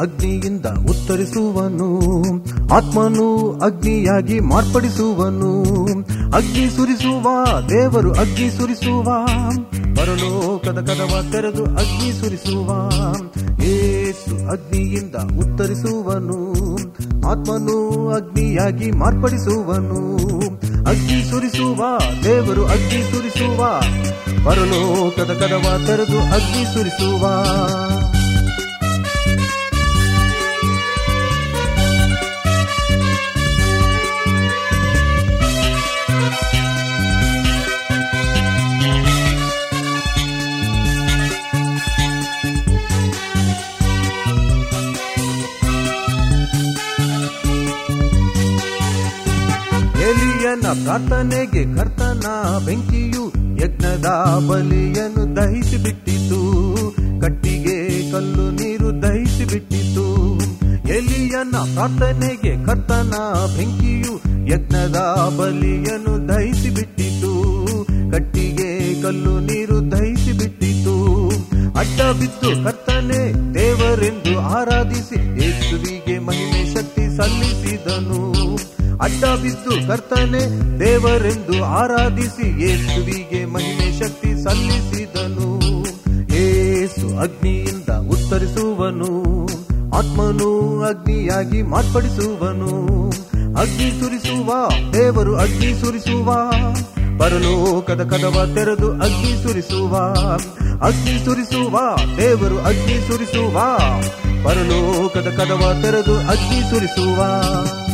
ಅಗ್ನಿಯಿಂದ ಉತ್ತರಿಸುವನು ಆತ್ಮನು ಅಗ್ನಿಯಾಗಿ ಮಾರ್ಪಡಿಸುವನು ಅಗ್ನಿ ಸುರಿಸುವ ದೇವರು ಅಗ್ನಿ ಸುರಿಸುವ ಪರಲೋಕದ ಕದವ ತೆರೆದು ಅಗ್ನಿ ಸುರಿಸುವ ಏಸು ಅಗ್ನಿಯಿಂದ ಉತ್ತರಿಸುವನು ಆತ್ಮನು ಅಗ್ನಿಯಾಗಿ ಮಾರ್ಪಡಿಸುವನು ಅಗ್ನಿ ಸುರಿಸುವ ದೇವರು ಅಗ್ನಿ ಸುರಿಸುವ ಪರಲೋಕದ ಕದವ ತೆರೆದು ಅಗ್ನಿ ಸುರಿಸುವ ಎಲಿಯನ ಪ್ರಾರ್ಥನೆಗೆ ಕರ್ತನ ಬೆಂಕಿಯು ಯಜ್ಞದ ಬಲಿಯನ್ನು ದಹಿಸಿ ಬಿಟ್ಟಿತು ಕಟ್ಟಿಗೆ ಕಲ್ಲು ನೀರು ದಹಿಸಿ ಬಿಟ್ಟಿತು ಎಲಿಯನ ಪ್ರಾರ್ಥನೆಗೆ ಕರ್ತನ ಬೆಂಕಿಯು ಯಜ್ಞದ ಬಲಿಯನ್ನು ದಹಿಸಿ ಬಿಟ್ಟಿತು ಕಟ್ಟಿಗೆ ಕಲ್ಲು ನೀರು ದಹಿಸಿ ಬಿಟ್ಟಿತು ಅಡ್ಡ ಬಿದ್ದು ಕರ್ತನೆ ದೇವರೆಂದು ಆರಾಧಿಸಿ ಯೇಸುವಿಗೆ ಮಹಿಮೆ ಶಕ್ತಿ ಸಲ್ಲಿಸಿದನು ಅಡ್ಡ ಬಿದ್ದು ಕರ್ತನೆ ದೇವರೆಂದು ಆರಾಧಿಸಿ ಯೇಸುವಿಗೆ ಮಹಿಮೆ ಶಕ್ತಿ ಸಲ್ಲಿಸಿದನು ಏಸು ಅಗ್ನಿಯಿಂದ ಉತ್ತರಿಸುವನು ಆತ್ಮನು ಅಗ್ನಿಯಾಗಿ ಮಾರ್ಪಡಿಸುವನು ಅಗ್ನಿ ಸುರಿಸುವ ದೇವರು ಅಗ್ನಿ ಸುರಿಸುವ ಪರಲೋಕದ ಕದವ ತೆರೆದು ಅಗ್ನಿ ಸುರಿಸುವ ಅಗ್ನಿ ಸುರಿಸುವ ದೇವರು ಅಗ್ನಿ ಸುರಿಸುವ ಪರಲೋಕದ ಕದವ ತೆರೆದು ಅಗ್ನಿ ಸುರಿಸುವ